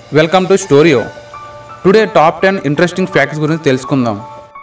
welcome to Storio today top ten interesting facts గురించి తెలుసుకుందాం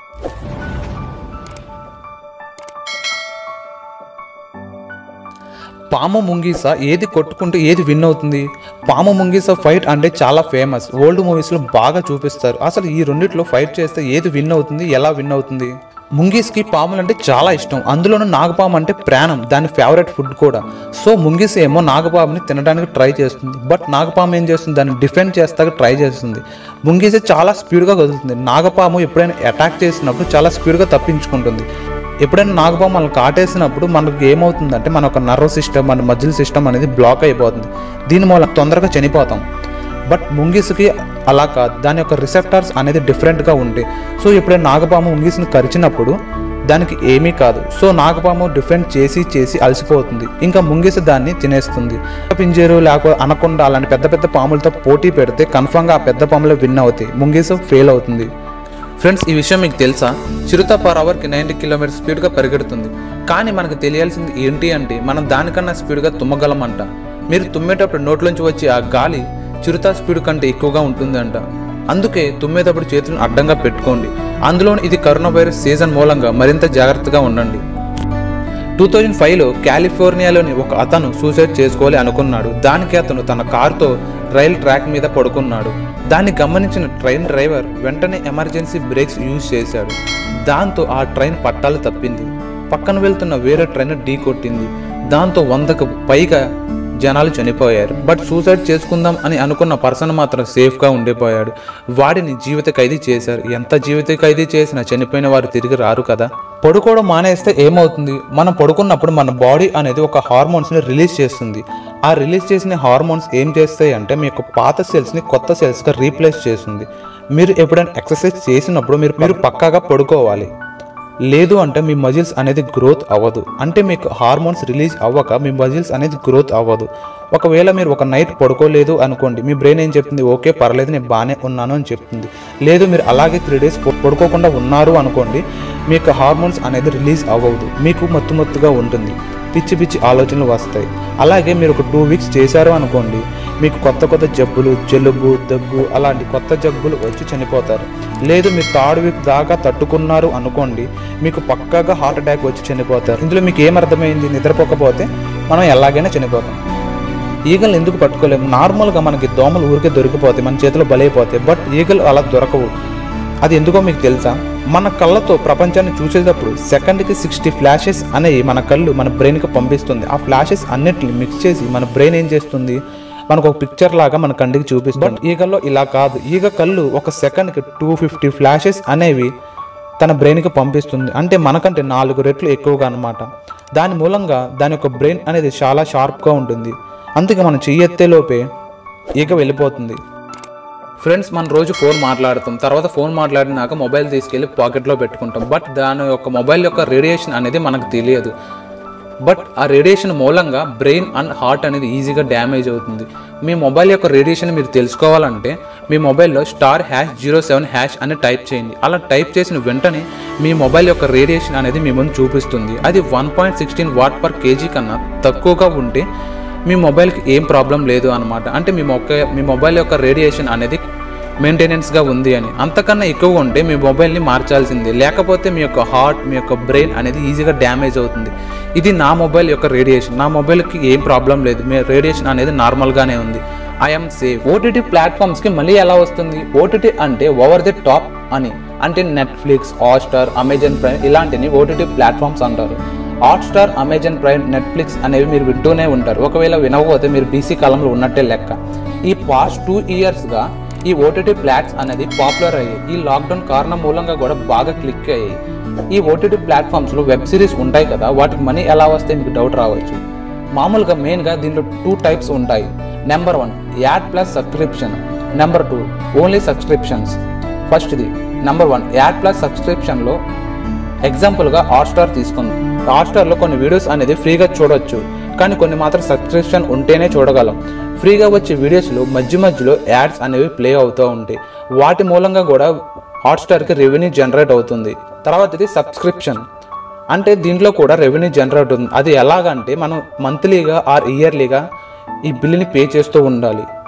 పాము ముంగీస ఏది కొట్టుకుంటే ఏది విన్ అవుతుంది పాము ముంగీస ఫైట్ అంటే చాలా ఫేమస్ ఓల్డ్ మూవీస్లో బాగా చూపిస్తారు అసలు ఈ రెండిట్లో ఫైట్ చేస్తే ఏది విన్ అవుతుంది ఎలా విన్ అవుతుంది ముంగీస్కి పాములు అంటే చాలా ఇష్టం అందులోనూ నాగపాము అంటే ప్రాణం దాని ఫేవరెట్ ఫుడ్ కూడా సో ముంగీస్ ఏమో నాగపాముని తినడానికి ట్రై చేస్తుంది బట్ నాగపాము ఏం చేస్తుంది దాన్ని డిఫెండ్ చేస్తాక ట్రై చేస్తుంది ముంగీస చాలా స్పీడ్గా కదులుతుంది నాగపాము ఎప్పుడైనా అటాక్ చేసినప్పుడు చాలా స్పీడ్గా తప్పించుకుంటుంది ఎప్పుడైనా నాగపాము మనల్ని కాటేసినప్పుడు మనకు ఏమవుతుందంటే మన ఒక నర్వ్ సిస్టమ్ మన మజిల్ సిస్టమ్ అనేది బ్లాక్ అయిపోతుంది దీని మూలం తొందరగా చనిపోతాం బట్ ముంగిస్కి అలా కాదు దాని యొక్క రిసెప్టార్స్ అనేది డిఫరెంట్గా ఉంటాయి సో ఎప్పుడైనా నాగపాము ముంగిస్ని కరిచినప్పుడు దానికి ఏమీ కాదు సో నాగపాము డిఫెండ్ చేసి చేసి అలసిపోతుంది ఇంకా ముంగిస దాన్ని తినేస్తుంది పింజేరు లేకపోతే అనకొండ అలాంటి పెద్ద పెద్ద పాములతో పోటీ పెడితే కన్ఫామ్గా ఆ పెద్ద పాములు విన్ అవుతాయి ముంగిస ఫెయిల్ అవుతుంది ఫ్రెండ్స్ ఈ విషయం మీకు తెలుసా చిరుత పర్ అవర్కి నైంటీ కిలోమీటర్ స్పీడ్గా పరిగెడుతుంది కానీ మనకు తెలియాల్సింది ఏంటి అంటే మనం దానికన్నా స్పీడ్గా తుమ్మగలమంట మీరు తుమ్మేటప్పుడు నోట్లోంచి వచ్చే ఆ గాలి చిరుత స్పీడ్ కంటే ఎక్కువగా ఉంటుందంట అందుకే తుమ్మేటప్పుడు చేతులను అడ్డంగా పెట్టుకోండి అందులో ఇది కరోనా వైరస్ సీజన్ మూలంగా మరింత జాగ్రత్తగా ఉండండి టూ థౌజండ్ ఫైవ్లో కాలిఫోర్నియాలోని ఒక అతను సూసైడ్ చేసుకోవాలి అనుకున్నాడు దానికి అతను తన కారుతో రైల్ ట్రాక్ మీద పడుకున్నాడు దాన్ని గమనించిన ట్రైన్ డ్రైవర్ వెంటనే ఎమర్జెన్సీ బ్రేక్స్ యూజ్ చేశాడు దాంతో ఆ ట్రైన్ పట్టాలు తప్పింది పక్కన వెళ్తున్న వేరే ట్రైన్ ఢీ కొట్టింది దాంతో వందకు పైగా జనాలు చనిపోయారు బట్ సూసైడ్ చేసుకుందాం అని అనుకున్న పర్సన్ మాత్రం సేఫ్గా ఉండిపోయాడు వాడిని జీవిత ఖైదీ చేశారు ఎంత జీవిత ఖైదీ చేసినా చనిపోయిన వారు తిరిగి రారు కదా పడుకోవడం మానేస్తే ఏమవుతుంది మనం పడుకున్నప్పుడు మన బాడీ అనేది ఒక హార్మోన్స్ని రిలీజ్ చేస్తుంది ఆ రిలీజ్ చేసిన హార్మోన్స్ ఏం చేస్తాయి అంటే మీ యొక్క పాత సెల్స్ని కొత్త సెల్స్గా రీప్లేస్ చేస్తుంది మీరు ఎప్పుడైనా ఎక్సర్సైజ్ చేసినప్పుడు మీరు మీరు పక్కాగా పడుకోవాలి లేదు అంటే మీ మజిల్స్ అనేది గ్రోత్ అవ్వదు అంటే మీకు హార్మోన్స్ రిలీజ్ అవ్వక మీ మజిల్స్ అనేది గ్రోత్ అవ్వదు ఒకవేళ మీరు ఒక నైట్ పడుకోలేదు అనుకోండి మీ బ్రెయిన్ ఏం చెప్తుంది ఓకే పర్లేదు నేను బాగానే ఉన్నాను అని చెప్తుంది లేదు మీరు అలాగే త్రీ డేస్ పడుకోకుండా ఉన్నారు అనుకోండి మీకు హార్మోన్స్ అనేది రిలీజ్ అవ్వదు మీకు మత్తు మత్తుగా ఉంటుంది పిచ్చి పిచ్చి ఆలోచనలు వస్తాయి అలాగే మీరు ఒక టూ వీక్స్ చేశారు అనుకోండి మీకు కొత్త కొత్త జబ్బులు జలుబు దగ్గు అలాంటి కొత్త జబ్బులు వచ్చి చనిపోతారు లేదు మీరు థర్డ్ వీక్ దాకా తట్టుకున్నారు అనుకోండి మీకు పక్కాగా హార్ట్ అటాక్ వచ్చి చనిపోతారు ఇందులో మీకు ఏం అర్థమైంది నిద్రపోకపోతే మనం ఎలాగైనా చనిపోతాం ఈగలు ఎందుకు పట్టుకోలేము నార్మల్గా మనకి దోమలు ఊరికే దొరికిపోతాయి మన చేతిలో బలైపోతాయి బట్ ఈగలు అలా దొరకవు అది ఎందుకో మీకు తెలుసా మన కళ్ళతో ప్రపంచాన్ని చూసేటప్పుడు సెకండ్కి సిక్స్టీ ఫ్లాషెస్ అనేవి మన కళ్ళు మన బ్రెయిన్కి పంపిస్తుంది ఆ ఫ్లాషెస్ అన్నిటిని మిక్స్ చేసి మన బ్రెయిన్ ఏం చేస్తుంది మనకు ఒక పిక్చర్ లాగా మన కంటికి చూపిస్తుంది బట్ ఈగల్లో ఇలా కాదు ఈగ కళ్ళు ఒక సెకండ్కి టూ ఫిఫ్టీ ఫ్లాషెస్ అనేవి తన బ్రెయిన్కి పంపిస్తుంది అంటే మనకంటే నాలుగు రెట్లు ఎక్కువగా అనమాట దాని మూలంగా దాని యొక్క బ్రెయిన్ అనేది చాలా షార్ప్గా ఉంటుంది అందుకే మనం చెయ్యెత్తే లోపే ఈగ వెళ్ళిపోతుంది ఫ్రెండ్స్ మనం రోజు ఫోన్ మాట్లాడతాం తర్వాత ఫోన్ మాట్లాడినాక మొబైల్ తీసుకెళ్ళి పాకెట్లో పెట్టుకుంటాం బట్ దాని యొక్క మొబైల్ యొక్క రేడియేషన్ అనేది మనకు తెలియదు బట్ ఆ రేడియేషన్ మూలంగా బ్రెయిన్ అండ్ హార్ట్ అనేది ఈజీగా డ్యామేజ్ అవుతుంది మీ మొబైల్ యొక్క రేడియేషన్ మీరు తెలుసుకోవాలంటే మీ మొబైల్లో star hash zero seven hash అని టైప్ చేయండి అలా టైప్ చేసిన వెంటనే మీ మొబైల్ యొక్క రేడియేషన్ అనేది మీ ముందు చూపిస్తుంది అది one point sixteen watt per KG కన్నా తక్కువగా ఉంటే మీ మొబైల్కి ఏం ప్రాబ్లం లేదు అనమాట అంటే మీ మొక్క మీ మొబైల్ యొక్క రేడియేషన్ అనేది మెయింటెనెన్స్గా ఉంది అని అంతకన్నా ఎక్కువ ఉంటే మీ మొబైల్ని మార్చాల్సిందే లేకపోతే మీ యొక్క హార్ట్ మీ యొక్క బ్రెయిన్ అనేది ఈజీగా డ్యామేజ్ అవుతుంది ఇది నా మొబైల్ యొక్క రేడియేషన్ నా మొబైల్కి ఏం ప్రాబ్లం లేదు మీ రేడియేషన్ అనేది నార్మల్గానే ఉంది ఐఎమ్ సేఫ్ ఓటీటీ ప్లాట్ఫామ్స్కి మళ్ళీ ఎలా వస్తుంది ఓటీటీ అంటే ఓవర్ ది టాప్ అని అంటే నెట్ఫ్లిక్స్ హాట్స్టార్ అమెజాన్ ప్రైమ్ ఇలాంటివి ఓటీటీ ప్లాట్ఫామ్స్ అంటారు హాట్స్టార్ అమెజాన్ ప్రైమ్ నెట్ఫ్లిక్స్ అనేవి మీరు వింటూనే ఉంటారు ఒకవేళ వినకపోతే మీరు బీసీ కాలంలో ఉన్నట్టే లెక్క ఈ పాస్ట్ టూ ఇయర్స్గా ఈ ఓటీటీ ప్లాట్స్ అనేది పాపులర్ అయ్యాయి ఈ లాక్డౌన్ కారణం మూలంగా కూడా బాగా క్లిక్ అయ్యాయి ఈ ఓటీటీ ప్లాట్ఫామ్స్లో వెబ్ సిరీస్ ఉంటాయి కదా వాటికి మనీ ఎలా వస్తే మీకు డౌట్ రావచ్చు మామూలుగా మెయిన్గా దీంట్లో టూ టైప్స్ ఉంటాయి number one ad plus subscription number two only subscriptions ఫస్ట్ది నెంబర్ వన్ యాడ్ ప్లస్ సబ్స్క్రిప్షన్లో ఎగ్జాంపుల్గా హాట్స్టార్ తీసుకుందాం హాట్స్టార్లో కొన్ని వీడియోస్ అనేది ఫ్రీగా చూడొచ్చు కానీ కొన్ని మాత్రం సబ్స్క్రిప్షన్ ఉంటేనే చూడగలం ఫ్రీగా వచ్చే వీడియోస్లో మధ్య మధ్యలో యాడ్స్ అనేవి ప్లే అవుతూ ఉంటాయి వాటి మూలంగా కూడా హాట్స్టార్కి రెవెన్యూ జనరేట్ అవుతుంది తర్వాత ఇది సబ్స్క్రిప్షన్ అంటే దీంట్లో కూడా రెవెన్యూ జనరేట్ అవుతుంది అది ఎలాగంటే మనం మంత్లీగా ఆర్ ఇయర్లీగా ఈ బిల్లుని పే చేస్తూ ఉండాలి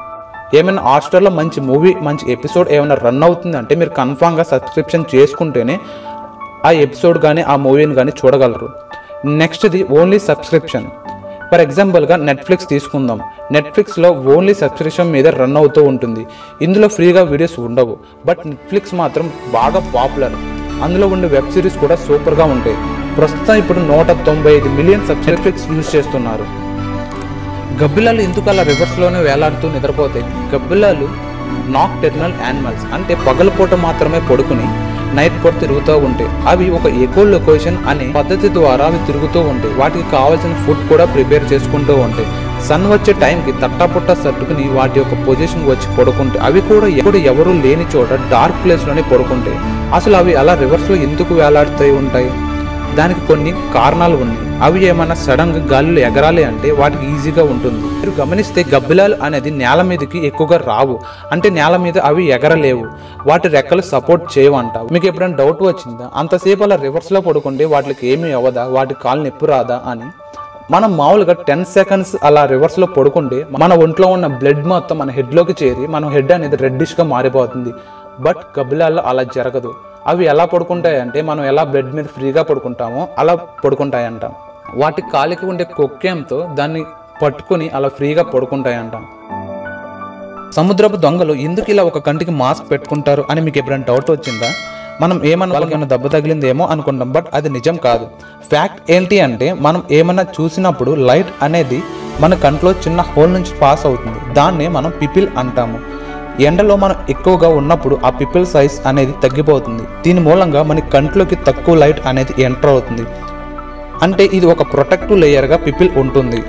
ఏమైనా హాట్స్టార్లో మంచి మూవీ మంచి ఎపిసోడ్ ఏమైనా రన్ అవుతుంది అంటే మీరు కన్ఫామ్గా సబ్స్క్రిప్షన్ చేసుకుంటేనే ఆ ఎపిసోడ్ కానీ ఆ మూవీని కానీ చూడగలరు నెక్స్ట్ది ఓన్లీ సబ్స్క్రిప్షన్ ఫర్ ఎగ్జాంపుల్గా నెట్ఫ్లిక్స్ తీసుకుందాం నెట్ఫ్లిక్స్లో ఓన్లీ సబ్స్క్రిప్షన్ మీద రన్ అవుతూ ఉంటుంది ఇందులో ఫ్రీగా వీడియోస్ ఉండవు బట్ నెట్ఫ్లిక్స్ మాత్రం బాగా పాపులర్ అందులో ఉండే వెబ్ సిరీస్ కూడా సూపర్గా ఉంటాయి ప్రస్తుతం ఇప్పుడు నూట తొంభై ఐదు మిలియన్ సబ్స్క్రిప్షన్స్ యూజ్ చేస్తున్నారు గబ్బిలాలు ఎందుకు అలా రివర్స్లోనే వేలాడుతూ నిద్రపోతాయి గబ్బిలాలు నాక్టెర్నల్ యానిమల్స్ అంటే పగలపూట మాత్రమే పడుకుని నైట్ పూట తిరుగుతూ ఉంటాయి అవి ఒక ఎకో లొకేషన్ అనే పద్ధతి ద్వారా అవి తిరుగుతూ ఉంటాయి వాటికి కావాల్సిన ఫుడ్ కూడా ప్రిపేర్ చేసుకుంటూ ఉంటాయి సన్ వచ్చే టైంకి తట్టాపుట్ట సర్దుకుని వాటి యొక్క పొజిషన్ వచ్చి పడుకుంటాయి అవి కూడా ఎప్పుడు ఎవరు లేని చోట డార్క్ ప్లేస్లోనే పడుకుంటాయి అసలు అవి అలా రివర్స్లో ఎందుకు వేలాడుతూ ఉంటాయి దానికి కొన్ని కారణాలు ఉన్నాయి అవి ఏమన్నా సడన్ గా గాలిలో ఎగరాలి అంటే వాటికి ఈజీగా ఉంటుంది మీరు గమనిస్తే గబ్బిలాలు అనేది నేల మీదకి ఎక్కువగా రావు అంటే నేల మీద అవి ఎగరలేవు వాటి రెక్కలు సపోర్ట్ చేయవంట మీకు ఎప్పుడైనా డౌట్ వచ్చిందా అంతసేపు అలా రివర్స్లో పడుకుంటే వాటికి ఏమీ అవ్వదా వాటి కాలు నొప్పి రాదా అని మనం మామూలుగా టెన్ సెకండ్స్ అలా రివర్స్లో పడుకుంటే మన ఒంట్లో ఉన్న బ్లడ్ మొత్తం మన హెడ్లోకి చేరి మన హెడ్ అనేది రెడ్డిష్గా మారిపోతుంది బట్ గబ్బిలాల్లో అలా జరగదు అవి ఎలా పడుకుంటాయి అంటే మనం ఎలా బెడ్ మీద ఫ్రీగా పడుకుంటామో అలా పడుకుంటాయంట వాటి కాలికి ఉండే కొక్కేంతో దాన్ని పట్టుకుని అలా ఫ్రీగా పడుకుంటాయంట సముద్రపు దొంగలు ఎందుకు ఇలా ఒక కంటికి మాస్క్ పెట్టుకుంటారు అని మీకు ఎప్పుడైనా డౌట్ వచ్చిందా మనం ఏమన్నా వాళ్ళకి ఏమైనా దెబ్బ తగిలిందేమో అనుకుంటాం బట్ అది నిజం కాదు ఫ్యాక్ట్ ఏంటి అంటే మనం ఏమన్నా చూసినప్పుడు లైట్ అనేది మన కంట్లో చిన్న హోల్ నుంచి పాస్ అవుతుంది దాన్నే మనం పిపిల్ అంటాము ఎండలో మనం ఎక్కువగా ఉన్నప్పుడు ఆ పిపిల్ సైజ్ అనేది తగ్గిపోతుంది దీని మూలంగా మన కంట్లోకి తక్కువ లైట్ అనేది ఎంటర్ అవుతుంది అంటే ఇది ఒక ప్రొటెక్టివ్ లేయర్గా పిపిల్ ఉంటుంది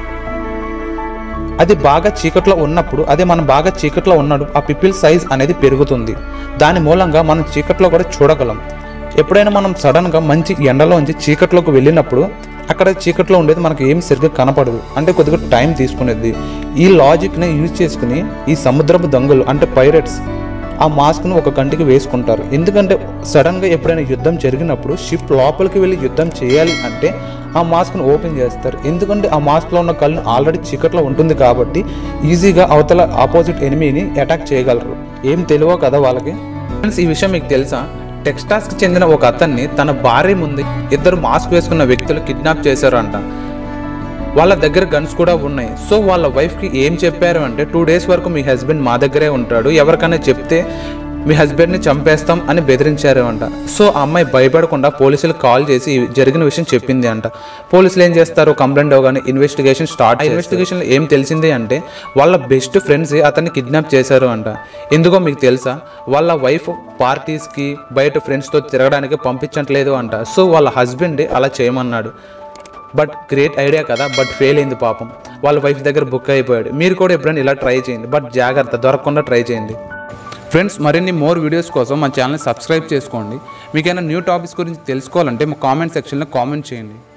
అది బాగా చీకట్లో ఉన్నప్పుడు అదే మనం బాగా చీకట్లో ఉన్నప్పుడు ఆ పిపిల్ సైజ్ అనేది పెరుగుతుంది దాని మూలంగా మనం చీకట్లో కూడా చూడగలం ఎప్పుడైనా మనం సడన్గా మంచి ఎండలోంచి చీకట్లోకి వెళ్ళినప్పుడు అక్కడ చీకట్లో ఉండేది మనకి ఏం సరిగ్గా కనపడదు అంటే కొద్దిగా టైం తీసుకునేది ఈ లాజిక్ని యూజ్ చేసుకుని ఈ సముద్రపు దొంగలు అంటే పైరట్స్ ఆ మాస్క్ను ఒక కంటికి వేసుకుంటారు ఎందుకంటే సడన్గా ఎప్పుడైనా యుద్ధం జరిగినప్పుడు షిప్ లోపలికి వెళ్ళి యుద్ధం చేయాలి అంటే ఆ మాస్క్ను ఓపెన్ చేస్తారు ఎందుకంటే ఆ మాస్క్లో ఉన్న కళ్ళు ఆల్రెడీ చీకట్లో ఉంటుంది కాబట్టి ఈజీగా అవతల ఆపోజిట్ ఎనిమీని అటాక్ చేయగలరు ఏం తెలియో కదా వాళ్ళకి ఫ్రెండ్స్ ఈ విషయం మీకు తెలుసా టెక్స్టాస్కి చెందిన ఒక అతన్ని తన భార్య ముందు ఇద్దరు మాస్క్ వేసుకున్న వ్యక్తులు కిడ్నాప్ చేశారు అంట వాళ్ళ దగ్గర గన్స్ కూడా ఉన్నాయి సో వాళ్ళ వైఫ్కి ఏం చెప్పారు అంటే టూ డేస్ వరకు మీ హస్బెండ్ మా దగ్గరే ఉంటాడు ఎవరికైనా చెప్తే మీ హస్బెండ్ని చంపేస్తాం అని బెదిరించారు అంట సో ఆ అమ్మాయి భయపడకుండా పోలీసులకు కాల్ చేసి ఈ జరిగిన విషయం చెప్పింది అంట పోలీసులు ఏం చేస్తారు కంప్లైంట్ అవగానే ఇన్వెస్టిగేషన్ స్టార్ట్ ఇన్వెస్టిగేషన్ ఏం తెలిసింది అంటే వాళ్ళ బెస్ట్ ఫ్రెండ్స్ అతన్ని కిడ్నాప్ చేశారు అంట ఎందుకో మీకు తెలుసా వాళ్ళ వైఫ్ పార్టీస్కి బయట ఫ్రెండ్స్తో తిరగడానికి పంపించట్లేదు అంట సో వాళ్ళ హస్బెండ్ అలా చేయమన్నాడు బట్ గ్రేట్ ఐడియా కదా బట్ ఫెయిల్ అయింది పాపం వాళ్ళ వైఫ్ దగ్గర బుక్ అయిపోయాడు మీరు కూడా ఎప్పుడైనా ఇలా ట్రై చేయండి బట్ జాగ్రత్త దొరకకుండా ట్రై చేయండి ఫ్రెండ్స్ మరిన్ని మోర్ వీడియోస్ కోసం మా ఛానల్ సబ్స్క్రైబ్ చేసుకోండి మీకైనా న్యూ టాపిక్స్ గురించి తెలుసుకోవాలంటే మా కామెంట్ సెక్షన్లో కామెంట్ చేయండి